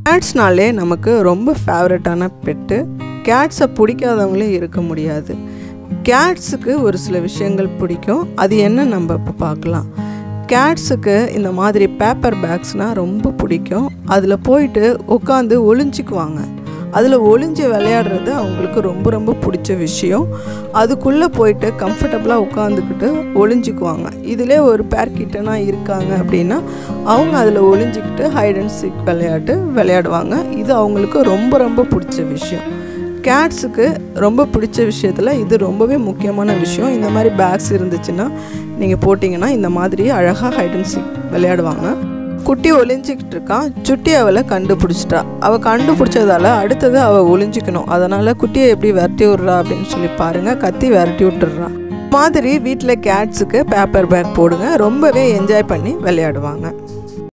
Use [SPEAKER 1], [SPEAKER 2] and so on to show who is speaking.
[SPEAKER 1] கேட்ஸ்னாலே நமக்கு ரொம்ப ஃபேவரட்டான பெட்டு கேட்ஸை பிடிக்காதவங்களே இருக்க முடியாது கேட்ஸுக்கு ஒரு சில விஷயங்கள் பிடிக்கும் அது என்ன நம்ம இப்போ பார்க்கலாம் கேட்ஸுக்கு இந்த மாதிரி பேப்பர் பேக்ஸ்னால் ரொம்ப பிடிக்கும் அதில் போயிட்டு உட்காந்து ஒளிஞ்சிக்குவாங்க அதில் ஒளிஞ்சு விளையாடுறது அவங்களுக்கு ரொம்ப ரொம்ப பிடிச்ச விஷயம் அதுக்குள்ளே போயிட்டு கம்ஃபர்டபுளாக உட்காந்துக்கிட்டு ஒளிஞ்சிக்குவாங்க இதிலே ஒரு பேர் கிட்டனா இருக்காங்க அப்படின்னா அவங்க அதில் ஒளிஞ்சிக்கிட்டு ஹைட் அண்ட் சீக் விளையாட்டு விளையாடுவாங்க இது அவங்களுக்கு ரொம்ப ரொம்ப பிடிச்ச விஷயம் கேட்ஸுக்கு ரொம்ப பிடிச்ச விஷயத்தில் இது ரொம்பவே முக்கியமான விஷயம் இந்த மாதிரி பேக்ஸ் இருந்துச்சுன்னா நீங்கள் போட்டிங்கன்னா இந்த மாதிரி அழகாக ஹைட் அண்ட் சீக் விளையாடுவாங்க குட்டி ஒளிஞ்சிக்கிட்டு இருக்கான் சுட்டி அவளை கண்டுபிடிச்சிட்டா அவள் கண்டுபிடிச்சதால அடுத்தது அவள் ஒளிஞ்சிக்கணும் அதனால் குட்டியை எப்படி விரட்டி விட்றா அப்படின்னு சொல்லி பாருங்கள் கத்தி விரட்டி விட்டுறா மாதிரி வீட்டில் கேட்ஸுக்கு பேப்பர் பேக் போடுங்க ரொம்பவே என்ஜாய் பண்ணி விளையாடுவாங்க